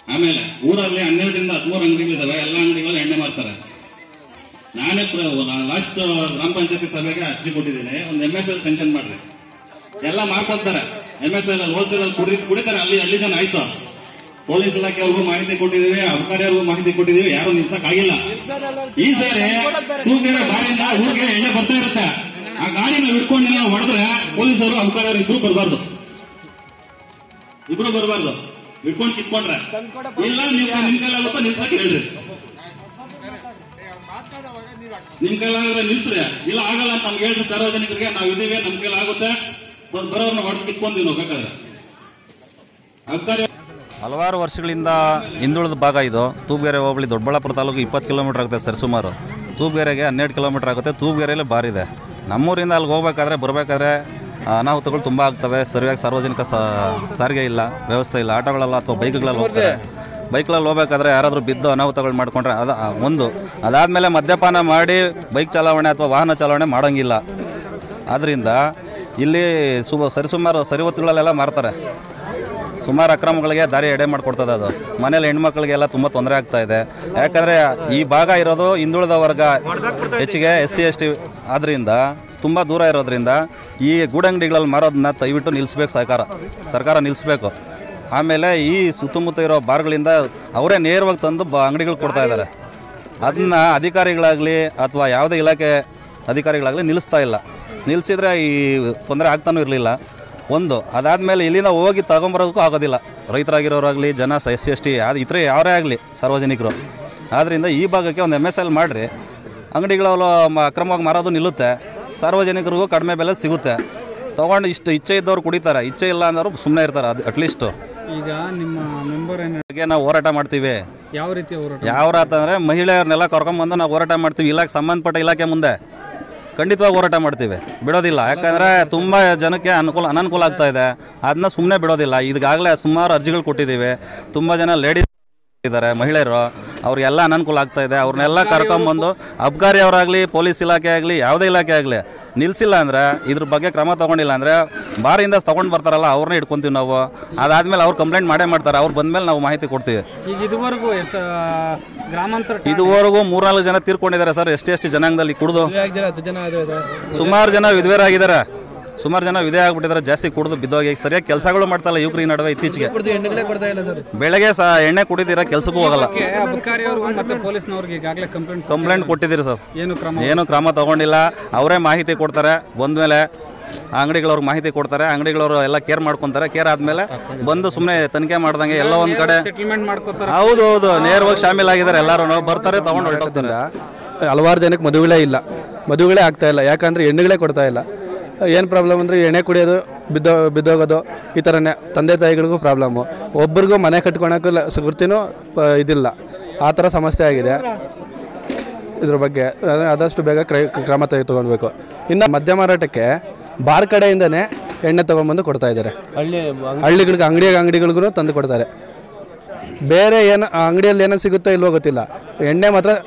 ಆಮೇಲೆ ಊರಲ್ಲಿ ಹನ್ನೆರಡರಿಂದ ಹದಿಮೂರು ಅಂಗಡಿಗಳಿದಾವೆ ಎಲ್ಲ ಅಂಗಡಿಗಳಲ್ಲಿ ಎಣ್ಣೆ ಮಾರ್ತಾರೆ ನಾನೇ ಲಾಸ್ಟ್ ಗ್ರಾಮ ಪಂಚಾಯತಿ ಸಭೆಗೆ ಅರ್ಜಿ ಕೊಟ್ಟಿದ್ದೀನಿ ಒಂದು ಎಂ ಎಸ್ ಎಲ್ ಸೆಂಕ್ಷನ್ ಮಾಡ್ರಿ ಎಲ್ಲ ಮಾಡ್ಕೊತಾರೆ ಎಂ ಎಸ್ ಎಲ್ ಹೋಲ್ಸೇಲ್ ಅಲ್ಲಿ ಕುಡಿ ಕುಡಿತಾರೆ ಅಲ್ಲಿ ಹಳ್ಳಿ ಜನ ಆಯ್ತು ಪೊಲೀಸ್ ಇಲಾಖೆಯವ್ರಿಗೂ ಮಾಹಿತಿ ಕೊಟ್ಟಿದೀವಿ ಅಧಿಕಾರಿಯವ್ರಿಗೂ ಮಾಹಿತಿ ಕೊಟ್ಟಿದೀವಿ ಯಾರು ನಿಲ್ಸಕ್ ಆಗಿಲ್ಲ ಈ ಸಾರಿ ತೂಗೇರ ಬಾರಿಯಿಂದ ಊರಿಗೆ ಎಣ್ಣೆ ಬರ್ತಾ ಇರುತ್ತೆ ಆ ಗಾಡಿನ ಹಿಡ್ಕೊಂಡು ನಾವು ಹೊಡೆದ್ರೆ ಪೊಲೀಸರು ಅಧಿಕಾರಿಯವರು ಇಬ್ರು ಬರಬಾರ್ದು ಇಬ್ರು ಬರಬಾರ್ದು ಹಿಡ್ಕೊಂಡು ಕಿತ್ಕೊಂಡ್ರೆ ಇಲ್ಲ ನೀವು ನಿಮ್ ಕೈಲಾಗುತ್ತೋ ನಿಲ್ಸಕ್ ಹೇಳ್ರಿ ನಿಮ್ ಕೈಲಾಗಿದ್ರೆ ನಿಲ್ಸ್ರಿ ಇಲ್ಲ ಆಗಲ್ಲ ಅಂತ ನಮ್ಗೆ ಹೇಳ್ರಿ ಸಾರ್ವಜನಿಕರಿಗೆ ನಾವು ಇದೀವಿ ನಮ್ ಕೈಲಾಗುತ್ತೆ ಬಂದ್ ಬರೋರ್ನ ಹೊಡೆದು ಕಿತ್ಕೊಂತೀವಿ ನಾವು ಬೇಕಾದ್ರೆ ಅಧಿಕಾರಿ ಹಲವಾರು ವರ್ಷಗಳಿಂದ ಹಿಂದುಳಿದ ಭಾಗ ಇದು ತೂಬ್ಗೆರೆ ಹೋಬಳಿ ದೊಡ್ಡಬಳ್ಳಾಪುರ ತಾಲೂಕು ಇಪ್ಪತ್ತು ಕಿಲೋಮೀಟರ್ ಆಗುತ್ತೆ ಸರಿಸುಮಾರು ತೂಬ್ಗೆರೆಗೆ ಹನ್ನೆರಡು ಕಿಲೋಮೀಟರ್ ಆಗುತ್ತೆ ತೂಬ್ಗೆರೆಯಲ್ಲಿ ಬಾರಿದೆ ನಮ್ಮೂರಿಂದ ಅಲ್ಲಿಗೆ ಹೋಗ್ಬೇಕಾದ್ರೆ ಬರಬೇಕಾದ್ರೆ ಅನಾಹುತಗಳು ತುಂಬ ಆಗ್ತವೆ ಸರಿಯಾಗಿ ಸಾರ್ವಜನಿಕ ಸ- ಸಾರಿಗೆ ಇಲ್ಲ ವ್ಯವಸ್ಥೆ ಇಲ್ಲ ಆಟೋಗಳಲ್ಲ ಅಥವಾ ಬೈಕ್ಗಳಲ್ಲಿ ಹೋಗ್ತಾರೆ ಬೈಕ್ಗಳಲ್ಲಿ ಹೋಗ್ಬೇಕಾದ್ರೆ ಯಾರಾದರೂ ಬಿದ್ದು ಅನಾಹುತಗಳು ಮಾಡ್ಕೊಂಡ್ರೆ ಅದು ಆ, ಒಂದು ಅದಾದಮೇಲೆ ಮದ್ಯಪಾನ ಮಾಡಿ ಬೈಕ್ ಚಾಲಾವಣೆ ಅಥವಾ ವಾಹನ ಚಾಲನೆ ಮಾಡೋಂಗಿಲ್ಲ ಆದ್ದರಿಂದ ಇಲ್ಲಿ ಸುಬ ಸರಿಸುಮಾರು ಸರಿ ಹೊತ್ತುಗಳಲ್ಲೆಲ್ಲ ಮಾರ್ತಾರೆ ಸುಮಾರು ಅಕ್ರಮಗಳಿಗೆ ದಾರಿ ಎಡೆ ಮಾಡಿಕೊಡ್ತದೆ ಅದು ಮನೇಲಿ ಹೆಣ್ಮಕ್ಳಿಗೆಲ್ಲ ತುಂಬ ತೊಂದರೆ ಆಗ್ತಾ ಇದೆ ಯಾಕಂದರೆ ಈ ಭಾಗ ಇರೋದು ಹಿಂದುಳಿದ ವರ್ಗ ಹೆಚ್ಚಿಗೆ ಎಸ್ ಸಿ ಎಸ್ ಟಿ ಆದ್ದರಿಂದ ತುಂಬ ದೂರ ಇರೋದ್ರಿಂದ ಈ ಗೂಡಂಗಡಿಗಳಲ್ಲಿ ಮಾರೋದನ್ನ ದಯವಿಟ್ಟು ನಿಲ್ಲಿಸ್ಬೇಕು ಸರ್ಕಾರ ಸರ್ಕಾರ ನಿಲ್ಲಿಸ್ಬೇಕು ಆಮೇಲೆ ಈ ಸುತ್ತಮುತ್ತ ಇರೋ ಬಾರ್ಗಳಿಂದ ಅವರೇ ನೇರವಾಗಿ ತಂದು ಬ ಅಂಗಡಿಗಳು ಕೊಡ್ತಾ ಇದ್ದಾರೆ ಅದನ್ನ ಅಧಿಕಾರಿಗಳಾಗಲಿ ಅಥವಾ ಯಾವುದೇ ಇಲಾಖೆ ಅಧಿಕಾರಿಗಳಾಗಲಿ ನಿಲ್ಲಿಸ್ತಾ ಇಲ್ಲ ನಿಲ್ಲಿಸಿದ್ರೆ ಈ ತೊಂದರೆ ಆಗ್ತಾನೂ ಇರಲಿಲ್ಲ ಒಂದು ಅದಾದಮೇಲೆ ಇಲ್ಲಿಂದ ಹೋಗಿ ತಗೊಂಬರೋದಕ್ಕೂ ಆಗೋದಿಲ್ಲ ರೈತರಾಗಿರೋರಾಗಲಿ ಜನ ಎಸ್ ಸಿ ಎಸ್ ಟಿ ಅದು ಇತರ ಯಾರೇ ಆಗಲಿ ಸಾರ್ವಜನಿಕರು ಆದ್ದರಿಂದ ಈ ಭಾಗಕ್ಕೆ ಒಂದು ಎಮ್ ಎಸ್ ಎಲ್ ಮಾಡಿರಿ ಅಂಗಡಿಗಳು ಅಕ್ರಮವಾಗಿ ಮಾರೋದು ನಿಲ್ಲುತ್ತೆ ಸಾರ್ವಜನಿಕರಿಗೂ ಕಡಿಮೆ ಬೆಲೆ ಸಿಗುತ್ತೆ ತೊಗೊಂಡು ಇಷ್ಟು ಇಚ್ಛೆ ಇದ್ದವ್ರು ಕುಡಿತಾರೆ ಇಚ್ಛೆ ಇಲ್ಲ ಅಂದವರು ಸುಮ್ಮನೆ ಇರ್ತಾರೆ ಅದು ಅಟ್ಲೀಸ್ಟು ಈಗ ನಿಮ್ಮ ಮೆಂಬರ್ ಏನು ಬಗ್ಗೆ ನಾವು ಹೋರಾಟ ಮಾಡ್ತೀವಿ ಯಾವ ರೀತಿ ಹೋರಾಟ ಯಾವ ಅಂತಂದರೆ ಮಹಿಳೆಯರನ್ನೆಲ್ಲ ಕರ್ಕೊಂಬಂದು ನಾವು ಹೋರಾಟ ಮಾಡ್ತೀವಿ ಇಲಾಖೆ ಸಂಬಂಧಪಟ್ಟ ಇಲಾಖೆ ಮುಂದೆ ಖಂಡಿತವಾಗಿ ಹೋರಾಟ ಮಾಡ್ತೀವಿ ಬಿಡೋದಿಲ್ಲ ಯಾಕಂದರೆ ತುಂಬ ಜನಕ್ಕೆ ಅನುಕೂಲ ಅನನುಕೂಲ ಆಗ್ತಾ ಇದೆ ಅದನ್ನ ಸುಮ್ಮನೆ ಬಿಡೋದಿಲ್ಲ ಈಗಾಗಲೇ ಸುಮಾರು ಅರ್ಜಿಗಳು ಕೊಟ್ಟಿದ್ದೀವಿ ತುಂಬ ಜನ ಲೇಡೀಸ್ ಇದ್ದಾರೆ ಮಹಿಳೆಯರು ಅವ್ರಿಗೆಲ್ಲ ಅನನುಕೂಲ ಆಗ್ತಾ ಇದೆ ಅವ್ರನ್ನೆಲ್ಲ ಕರ್ಕೊಂಬಂದು ಅಬ್ಕಾರಿ ಅವರಾಗಲಿ ಪೊಲೀಸ್ ಇಲಾಖೆ ಆಗಲಿ ಯಾವುದೇ ಇಲಾಖೆ ಆಗಲಿ ನಿಲ್ಲಿಸಿಲ್ಲ ಅಂದರೆ ಇದ್ರ ಬಗ್ಗೆ ಕ್ರಮ ತೊಗೊಂಡಿಲ್ಲ ಅಂದರೆ ಬಾರಿಂದ ತೊಗೊಂಡು ಬರ್ತಾರಲ್ಲ ಅವ್ರನ್ನೇ ಇಟ್ಕೊತೀವಿ ನಾವು ಅದಾದಮೇಲೆ ಅವ್ರು ಕಂಪ್ಲೇಂಟ್ ಮಾಡೇ ಮಾಡ್ತಾರೆ ಅವ್ರು ಬಂದಮೇಲೆ ನಾವು ಮಾಹಿತಿ ಕೊಡ್ತೀವಿ ಈಗ ಇದುವರೆಗೂ ಎಷ್ಟು ಗ್ರಾಮಾಂತರ ಇದುವರೆಗೂ ಮೂರ್ನಾಲ್ಕು ಜನ ತೀರ್ಕೊಂಡಿದ್ದಾರೆ ಸರ್ ಎಷ್ಟೇ ಎಷ್ಟು ಜನಾಂಗದಲ್ಲಿ ಕುಡಿದು ಹತ್ತು ಜನ ಇದೆ ಸುಮಾರು ಜನ ವಿಧವೆರಾಗಿದ್ದಾರೆ ಸುಮಾರು ಜನ ವಿಧೆ ಆಗ್ಬಿಟ್ಟಿದ್ದಾರೆ ಜಾಸ್ತಿ ಕುಡಿದು ಬಿದ್ದೋಗಿ ಸರಿಯಾಗಿ ಕೆಲಸಗಳು ಮಾಡ್ತಾರಲ್ಲ ಯುವಕರ ಈ ನಡುವೆ ಇತ್ತೀಚೆಗೆ ಎಣ್ಣೆಗಳೇ ಕೊಡ್ತಾ ಇಲ್ಲ ಸರ್ ಬೆಳಗ್ಗೆ ಸಹ ಎಣ್ಣೆ ಕುಡಿದಿರ ಕೆಲಸಕ್ಕೂ ಹೋಗಲ್ಲ ಅಧಿಕಾರಿಯವ್ರಿಗೂ ಮತ್ತೆ ಪೊಲೀಸ್ನವ್ರಿಗೆ ಈಗಾಗಲೇ ಕಂಪ್ಲೇಂಟ್ ಕಂಪ್ಲೇಂಟ್ ಕೊಟ್ಟಿದ್ದೀರಿ ಸರ್ ಏನು ಕ್ರಮ ಏನು ಕ್ರಮ ತಗೊಂಡಿಲ್ಲ ಅವರೇ ಮಾಹಿತಿ ಕೊಡ್ತಾರೆ ಬಂದಮೇಲೆ ಅಂಗಡಿಗಳವ್ರಿಗೆ ಮಾಹಿತಿ ಕೊಡ್ತಾರೆ ಅಂಗಡಿಗಳವರು ಎಲ್ಲ ಕೇರ್ ಮಾಡ್ಕೊಂತಾರೆ ಕೇರ್ ಆದ್ಮೇಲೆ ಬಂದು ಸುಮ್ಮನೆ ತನಿಖೆ ಮಾಡ್ದಂಗೆ ಎಲ್ಲ ಒಂದ್ ಕಡೆ ಸೆಟಲ್ಮೆಂಟ್ ಮಾಡ್ಕೋತಾರ ಹೌದು ಹೌದು ನೇರವಾಗಿ ಶಾಮೀಲ್ ಆಗಿದ್ದಾರೆ ಎಲ್ಲರೂ ಬರ್ತಾರೆ ತಗೊಂಡು ಹೊರಟೋಗ್ತಾರೆ ಹಲವಾರು ಜನಕ್ಕೆ ಮದುವೆಗಳೇ ಇಲ್ಲ ಮದುವೆಗಳೇ ಆಗ್ತಾ ಇಲ್ಲ ಯಾಕಂದರೆ ಎಣ್ಣೆಗಳೇ ಕೊಡ್ತಾ ಇಲ್ಲ ಏನು ಪ್ರಾಬ್ಲಮ್ ಅಂದರೆ ಎಣ್ಣೆ ಕುಡಿಯೋದು ಬಿದ್ದೋ ಬಿದ್ದೋಗೋದು ಈ ಥರನೇ ತಂದೆ ತಾಯಿಗಳಿಗೂ ಪ್ರಾಬ್ಲಮ್ಮು ಒಬ್ರಿಗೂ ಮನೆ ಕಟ್ಕೊಳಕ್ಕೂ ಲ- ಗುರ್ತಿನೂ ಪ- ಇದಿಲ್ಲ ಆ ಥರ ಸಮಸ್ಯೆ ಆಗಿದೆ ಇದ್ರ ಬಗ್ಗೆ ಅದ- ಆದಷ್ಟು ಬೇಗ ಕ್ರೈ ಕ್ರಮ ತೆಗೆದುಕೊಳ್ಬೇಕು ಇನ್ನು ಮದ್ಯ ಮಾರಾಟಕ್ಕೆ ಬಾರ್ ಕಡೆಯಿಂದನೇ ಎಣ್ಣೆ ತೊಗೊಂಬಂದು ಕೊಡ್ತಾ ಇದ್ದಾರೆ ಹಳ್ಳಿಗಳಿಗೆ ಅಂಗಡಿ ಅಂಗಡಿಗಳಿಗೂ ತಂದು ಕೊಡ್ತಾರೆ ಬೇರೆ ಏನು ಅಂಗಡಿಯಲ್ಲಿ ಏನೋ ಸಿಗುತ್ತೋ ಇಲ್ವೋ ಗೊತ್ತಿಲ್ಲ ಎಣ್ಣೆ ಮಾತ್ರ